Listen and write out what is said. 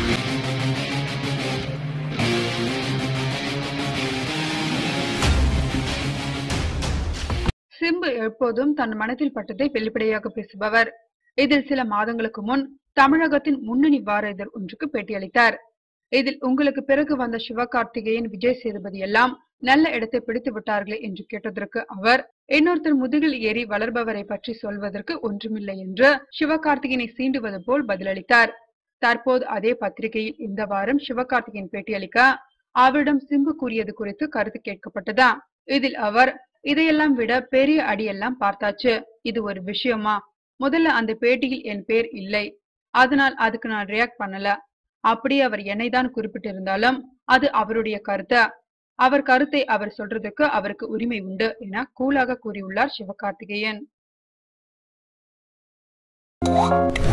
சிம்பு எப்போதும் தன் மனதில் பட்டதை வெளிப்படையாக பேசுபவர் இதில் சில மாதங்களுக்கு முன் தமிழகத்தின் முன்னணி வார இதழ் ஒன்றுக்கு பேட்டியளித்தார் இதில் உங்களுக்கு பிறகு வந்த சிவகார்த்திகேயன் விஜய் சேதுபதி எல்லாம் நல்ல இடத்தை பிடித்து விட்டார்களே என்று கேட்டதற்கு அவர் இன்னொருத்தர் முதுகில் ஏறி வளர்பவரை பற்றி சொல்வதற்கு ஒன்றுமில்லை என்று சிவகார்த்திகேயனை சீண்டுவது போல் பதிலளித்தார் தற்போது அதே பத்திரிகையில் இந்த வாரம் சிவகார்த்திகேயன் பேட்டியளிக்க அவரிடம் சிம்பு கூறியது குறித்து கருத்து கேட்கப்பட்டதா இதில் அவர் இதையெல்லாம் விட பெரிய அடியெல்லாம் பார்த்தாச்சு இது ஒரு விஷயமா முதல்ல அந்த பேட்டியில் என் பேர் இல்லை அதனால் அதுக்கு நான் ரியாக்ட் பண்ணல அப்படி அவர் என்னை தான் குறிப்பிட்டிருந்தாலும் அது அவருடைய கருத்து அவர் கருத்தை அவர் சொல்றதுக்கு அவருக்கு உரிமை உண்டு என கூலாக கூறியுள்ளார் சிவகார்த்திகேயன்